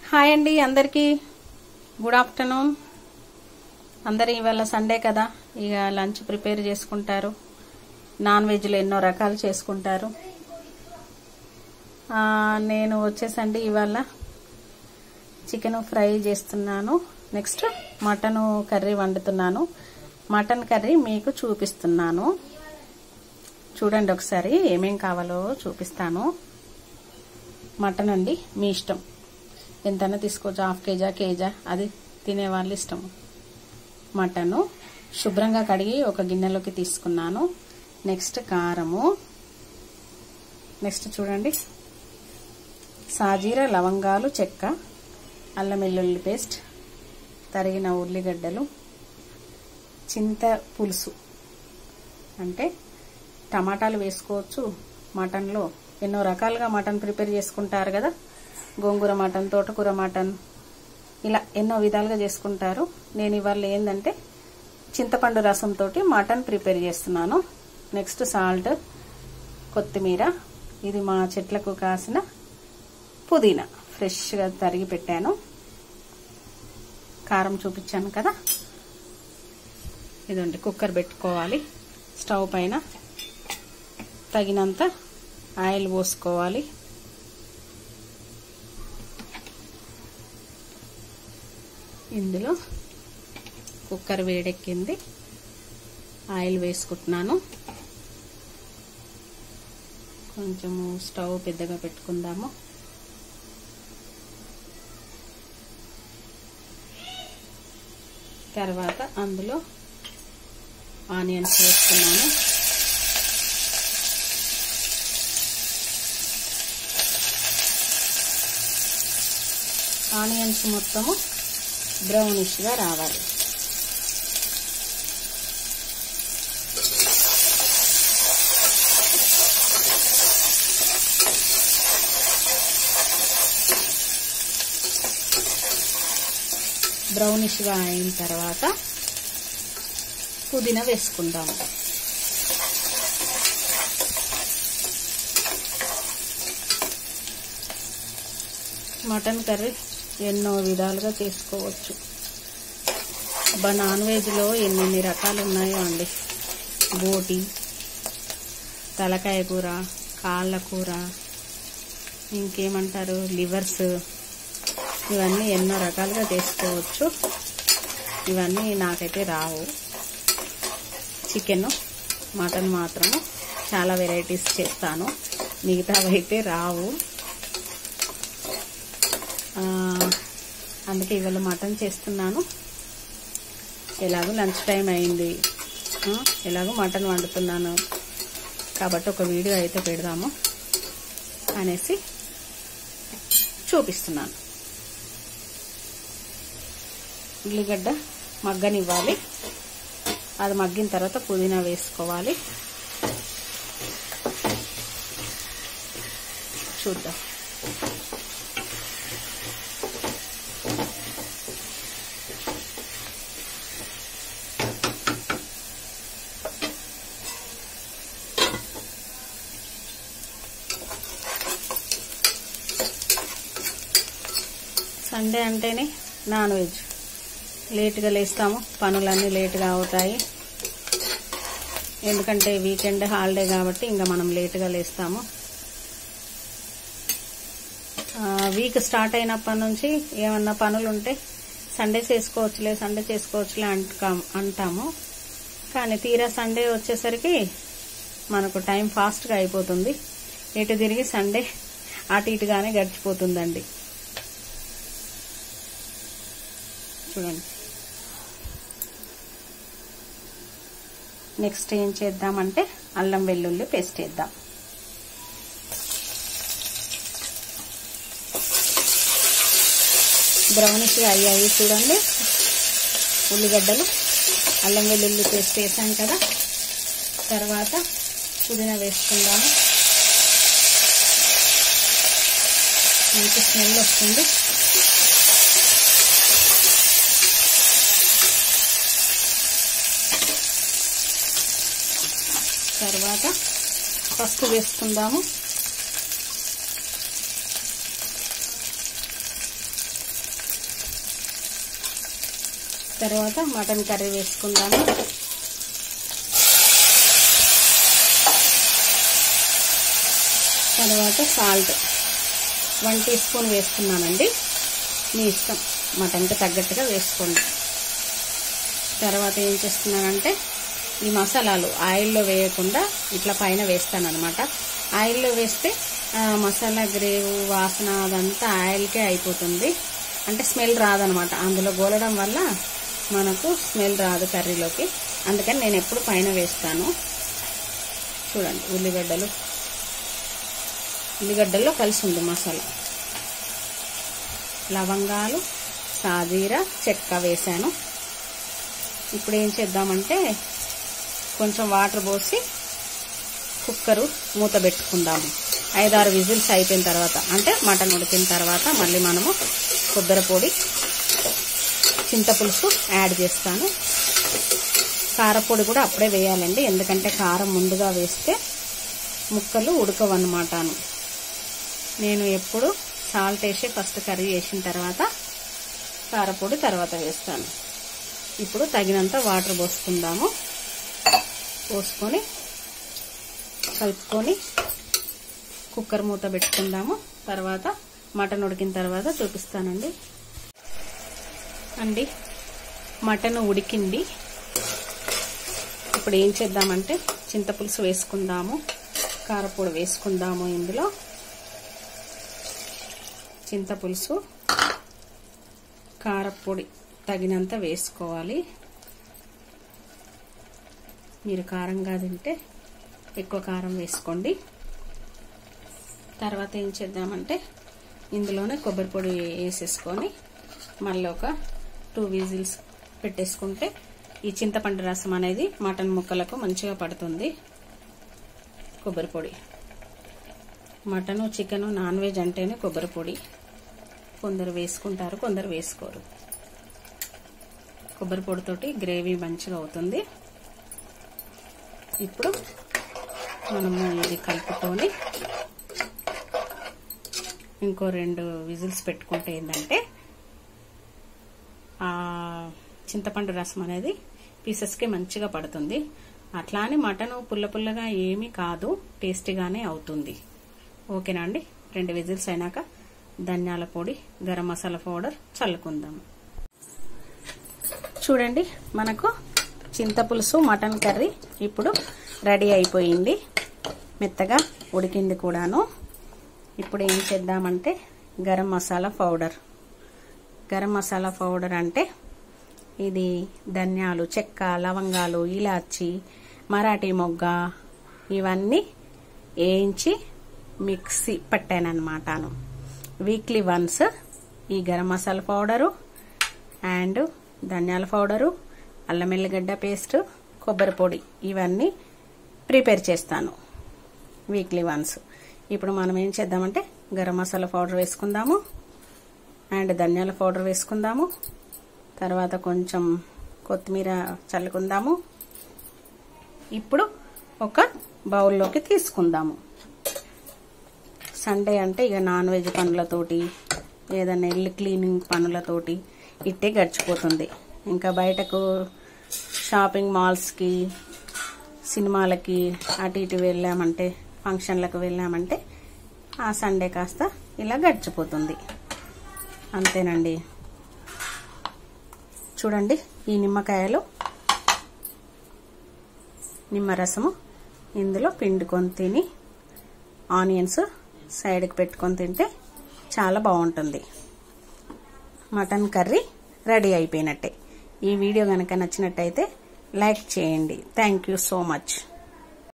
hi అండి అందరికీ good afternoon అందరు ఇవాళ సండే కదా ఇక లంచ్ ప్రిపేర్ చేసుకుంటారు నాన్ వెజ్లో ఎన్నో రకాలు చేసుకుంటారు ఆ, నేను వచ్చేసండి ఇవాళ చికెన్ ఫ్రై చేస్తున్నాను నెక్స్ట్ మటన్ కర్రీ వండుతున్నాను మటన్ కర్రీ మీకు చూపిస్తున్నాను చూడండి ఒకసారి ఏమేం కావాలో చూపిస్తాను మటన్ అండి మీ ఇష్టం ఎంతైనా తీసుకోవచ్చు హాఫ్ కేజా కేజా అది తినే వాళ్ళ ఇష్టం మటను శుభ్రంగా కడిగి ఒక గిన్నెలోకి తీసుకున్నాను నెక్స్ట్ కారము నెక్స్ట్ చూడండి సాజీర లవంగాలు చెక్క అల్లం వెల్లుల్లి పేస్ట్ తరిగిన ఉల్లిగడ్డలు చింత పులుసు అంటే టమాటాలు వేసుకోవచ్చు మటన్లో ఎన్నో రకాలుగా మటన్ ప్రిపేర్ చేసుకుంటారు కదా గోంగూర మటన్ తోటకూర మటన్ ఇలా ఎన్నో విధాలుగా చేసుకుంటారు నేను ఇవాళ ఏంటంటే చింతపండు రసంతో మటన్ ప్రిపేర్ చేస్తున్నాను నెక్స్ట్ సాల్ట్ కొత్తిమీర ఇది మా చెట్లకు కాసిన పుదీనా ఫ్రెష్గా తరిగి పెట్టాను కారం చూపించాను కదా ఇదండి కుక్కర్ పెట్టుకోవాలి స్టవ్ పైన తగినంత ఆయిల్ పోసుకోవాలి ఇందులో కుక్కర్ వేడెక్కింది ఆయిల్ వేసుకుంటున్నాను కొంచెము స్టవ్ పెద్దగా పెట్టుకుందాము తర్వాత అందులో ఆనియన్స్ వేసుకున్నాను ఆనియన్స్ మొత్తము బ్రౌనిష్గా రావాలి బ్రౌనిష్గా అయిన తర్వాత పుదీనా వేసుకుందాము మటన్ కర్రీ ఎన్నో విధాలుగా చేసుకోవచ్చు అబ్బా నాన్ వెజ్లో ఎన్నెన్ని రకాలు ఉన్నాయో అండి బోటి తలకాయ కూర కాళ్ళ కూర ఇంకేమంటారు లివర్స్ ఇవన్నీ ఎన్నో రకాలుగా చేసుకోవచ్చు ఇవన్నీ నాకైతే రావు చికెన్ మటన్ మాత్రము చాలా వెరైటీస్ చేస్తాను మిగతావైతే రావు ఆ, అందుకే ఇవాళ మటన్ చేస్తున్నాను ఎలాగో లంచ్ టైం అయింది ఆ, ఎలాగో మటన్ వండుతున్నాను కాబట్టి ఒక వీడియో అయితే పెడదాము అనేసి చూపిస్తున్నాను ఉల్లిగడ్డ మగ్గనివ్వాలి అది మగ్గిన తర్వాత పుదీనా వేసుకోవాలి చూద్దాం సండే అంటేనే నాన్ వెజ్ లేట్గా లేస్తాము పనులన్నీ లేట్గా అవుతాయి ఎందుకంటే వీకెండ్ హాలిడే కాబట్టి ఇంకా మనం లేట్గా లేస్తాము ఆ, వీక్ స్టార్ట్ అయినప్పటి నుంచి ఏమన్నా పనులు ఉంటే సండే చేసుకోవచ్చులే సండే చేసుకోవచ్చులే అంటా అంటాము కానీ తీరా సండే వచ్చేసరికి మనకు టైం ఫాస్ట్గా అయిపోతుంది ఎటు తిరిగి సండే అటు ఇటుగానే గడిచిపోతుందండి చూడండి నెక్స్ట్ ఏం చేద్దామంటే అల్లం వెల్లుల్లి పేస్ట్ వేద్దాం బ్రౌనిష్గా అయ్యాయి చూడండి ఉల్లిగడ్డలు అల్లం వెల్లుల్లి పేస్ట్ వేసాం కదా తర్వాత పుదీనా వేసుకుందాము మంచి స్మెల్ వస్తుంది తర్వాత పసుపు వేసుకుందాము తర్వాత మటన్ కర్రీ వేసుకుందాము తర్వాత సాల్ట్ వన్ టీ స్పూన్ వేసుకున్నానండి మీ ఇష్టం మటన్కి తగ్గట్టుగా వేసుకోండి తర్వాత ఏం చేస్తున్నానంటే ఈ మసాలాలు ఆయిల్లో వేయకుండా ఇట్లా పైన వేస్తాను అనమాట ఆయిల్లో వేస్తే మసాలా గ్రేవ్ వాసన అదంతా ఆయిల్కే అయిపోతుంది అంటే స్మెల్ రాదనమాట అందులో గోలడం వల్ల మనకు స్మెల్ రాదు కర్రీలోకి అందుకని నేను ఎప్పుడు పైన వేస్తాను చూడండి ఉల్లిగడ్డలు ఉల్లిగడ్డల్లో కలిసి ఉంది మసాలా లవంగాలు సాజీర చెక్క వేసాను ఇప్పుడు ఏం చేద్దామంటే కొంచెం వాటర్ పోసి కుక్కరు మూత పెట్టుకుందాము ఐదారు విజిల్స్ అయిపోయిన తర్వాత అంటే మటన్ ఉడికిన తర్వాత మళ్ళీ మనము కొబ్బరి పొడి చింతపులుసు యాడ్ చేస్తాను కారపొడి కూడా అప్పుడే వేయాలండి ఎందుకంటే కారం ముందుగా వేస్తే ముక్కలు ఉడకవన్నమాటను నేను ఎప్పుడు సాల్ట్ వేసి ఫస్ట్ కర్రీ వేసిన తర్వాత కారపొడి తర్వాత వేస్తాను ఇప్పుడు తగినంత వాటర్ పోసుకుందాము పోసుకొని కలుపుకొని కుక్కర్ మూత పెట్టుకుందాము తర్వాత మటన్ ఉడికిన తర్వాత చూపిస్తానండి అండి మటన్ ఉడికింది ఇప్పుడు ఏం చేద్దామంటే చింతపులుసు వేసుకుందాము కారపొడి వేసుకుందాము ఇందులో చింతపులుసు కారపొడి తగినంత వేసుకోవాలి మీరు కారంగా తింటే ఎక్కువ కారం వేసుకోండి తర్వాత ఏం చేద్దామంటే ఇందులోనే కొబ్బరి పొడి వేసేసుకొని మళ్ళీ ఒక టూ విజిల్స్ పెట్టేసుకుంటే ఈ చింతపండు రసం అనేది మటన్ ముక్కలకు మంచిగా పడుతుంది కొబ్బరి పొడి మటను చికెను నాన్ వెజ్ అంటేనే కొబ్బరి పొడి కొందరు వేసుకుంటారు కొందరు వేసుకోరు కొబ్బరి పొడితోటి గ్రేవీ మంచిగా అవుతుంది ఇప్పుడు మనము ఇది కలుపుకొని ఇంకో రెండు విజిల్స్ పెట్టుకుంటే ఏంటంటే ఆ చింతపండు రసం అనేది పీసెస్కి మంచిగా పడుతుంది అట్లా అని మటన్ పుల్ల పుల్లగా ఏమీ కాదు టేస్టీగానే అవుతుంది ఓకేనా అండి రెండు విజిల్స్ అయినాక ధనియాల పొడి గరం మసాలా పౌడర్ చల్లుకుందాం చూడండి మనకు చింతపులుసు మటన్ కర్రీ ఇప్పుడు రెడీ అయిపోయింది మెత్తగా ఉడికింది కూడాను ఇప్పుడు ఏం చేద్దామంటే గరం మసాలా పౌడర్ గరం మసాలా పౌడర్ అంటే ఇది ధనియాలు చెక్క లవంగాలు ఇలాచి మరాఠీ మొగ్గ ఇవన్నీ వేయించి మిక్సీ పట్టానమాట వీక్లీ వన్స్ ఈ గరం మసాలా పౌడరు అండ్ ధనియాల పౌడరు అల్లం ఎల్లిగడ్డ పేస్ట్ కొబ్బరి పొడి ఇవన్నీ ప్రిపేర్ చేస్తాను వీక్లీ వన్స్ ఇప్పుడు మనం ఏం చేద్దామంటే గరం మసాలా పౌడర్ వేసుకుందాము అండ్ ధనియాల పౌడర్ వేసుకుందాము తర్వాత కొంచెం కొత్తిమీర చల్లుకుందాము ఇప్పుడు ఒక బౌల్లోకి తీసుకుందాము సండే అంటే ఇక నాన్ వెజ్ పనులతోటి ఏదైనా ఇల్లు క్లీనింగ్ పనులతోటి ఇట్టే గడిచిపోతుంది ఇంకా బయటకు షాపింగ్ మాల్స్కి సినిమాలకి అటు ఇటు వెళ్ళామంటే ఫంక్షన్లకు వెళ్ళామంటే ఆ సండే కాస్త ఇలా గడిచిపోతుంది అంతేనండి చూడండి ఈ నిమ్మకాయలు నిమ్మరసము ఇందులో పిండుకొని తిని ఆనియన్స్ సైడ్కి పెట్టుకొని తింటే చాలా బాగుంటుంది మటన్ కర్రీ రెడీ అయిపోయినట్టే ఈ వీడియో కనుక నచ్చినట్టయితే లైక్ చేయండి థ్యాంక్ యూ సో మచ్